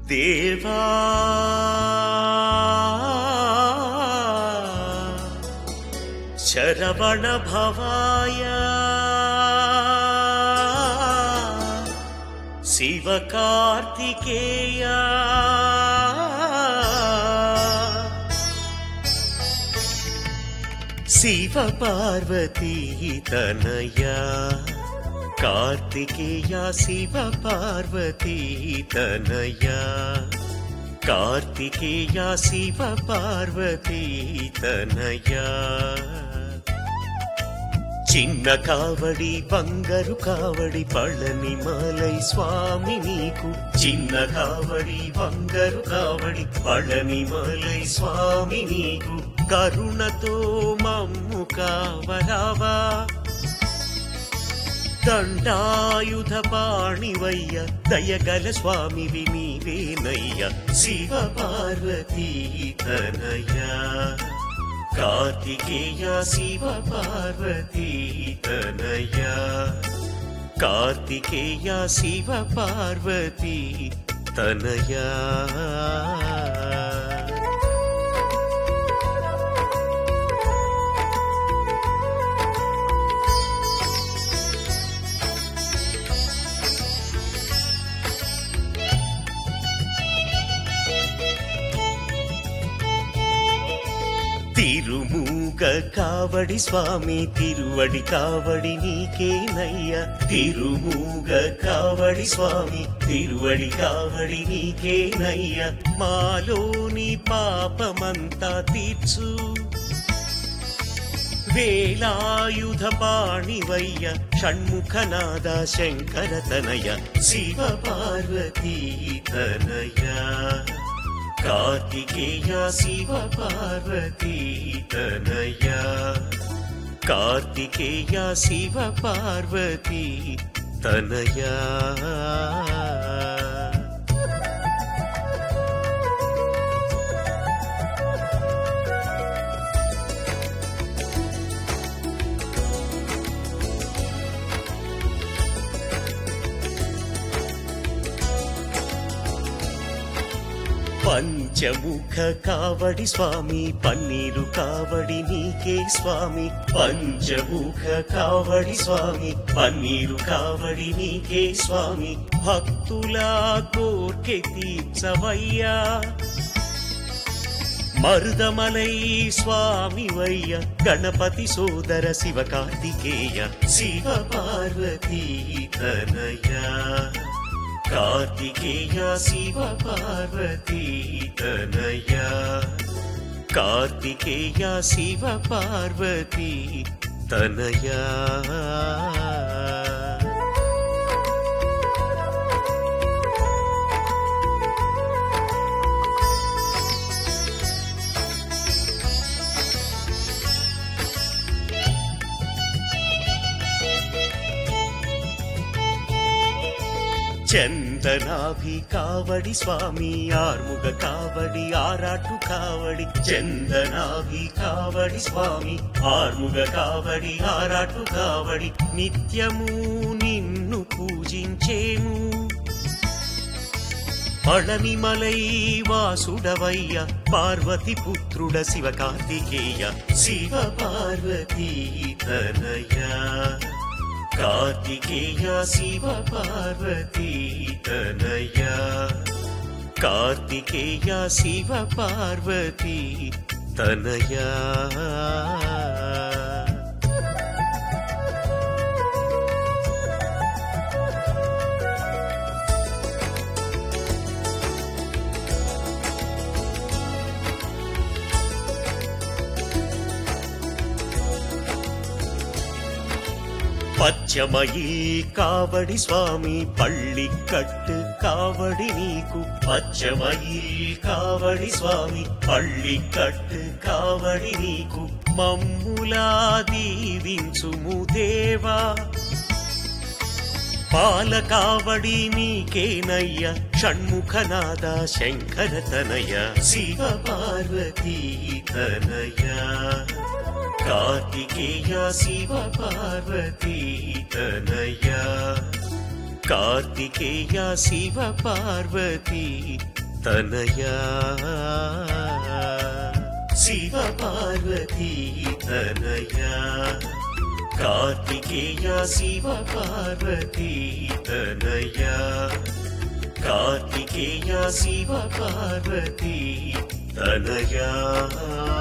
దేవా శరవణ భవాయ శివ కార్తికేయ శివ పార్వతీ తనయా కార్తికేయ శివ పార్వతీ తనయా కార్తికేయ శివ పార్వతీ తనయా చిన్న కావడి బంగారు కావడి పళని మలై స్వామి నీకు చిన్న కావడి బంగారు కావడి పళని మలై స్వామి నీకు కరుణతో మమ్ము కావరావా దండాయుధ పాణివయ్య దయగల స్వామివి నీవేనయ్య శివ పార్వతీ తనయ్యా కార్తికేయ శివ పార్వతీ తనయ్యా కార్తికేయ శివ పార్వతీ తనయా తిరుమూగ కావడి స్వామి తిరువడి కావడి నీకేనయ్య తిరుమూగ కావడి స్వామి తిరువడి కావడి నీకేనయ్య మాలోని పాపమంతా తీర్చు వేలాయుధ పాణివయ్య షణ్ముఖనాద శంకర తనయ శివ పార్వతీ తనయా కార్తికేయ శివ పార్వతీ తనయా కార్తికేయ శివ పార్వతీ తనయా పంచముఖ కావడి స్వామి పన్నీరు కావడి నీకే స్వామి పంచముఖ కావడి స్వామి పన్నీరు కావడి నీకే స్వామి భక్తుల కోర్కె తీర్చవయ్యా మరుదమలై స్వామి వయ్య గణపతి సోదర శివ కార్తికేయ శివ పార్వతీ తనయా కార్తికేయ శివ పార్వతీ తనయా కార్తికేయ శివ పార్వతీ తనయా చందనాభి కావడి స్వామి ఆర్ముగ కావడి ఆరాటు కావడి చందనాభి కావడి స్వామి ఆర్ముగ కావడి ఆరాటు కావడి నిత్యము నిన్ను పూజించేము పళనిమలై వాసుడవయ్య పార్వతి పుత్రుడ శివ కార్తికేయ శివ పార్వతీ తనయా కార్తికేయ శివ పార్వతీ తనయా కార్తికేయ శివ పార్వతీ తనయా பச்சமையில் காவடி சுவாமி பள்ளி கட்டு காவடி நீக்கு பச்சமையில் కావడి స్వామి పళ్ళి కట్టు కావడి నీకు మమ్ములా దీవించుము దేవా పాల కావడి నీకేనయ్య షణ్ముఖనాద శంకర తనయ శివ పార్వతీ తనయా కార్తికేయ శివ పార్వతీ తనయా కార్తికేయ శివ పార్వతీ తనయా శివ పార్వతీ తనయా కార్తికేయ శివ పార్వతీ తనయా కార్తికేయ శివ పార్వతీ తనయా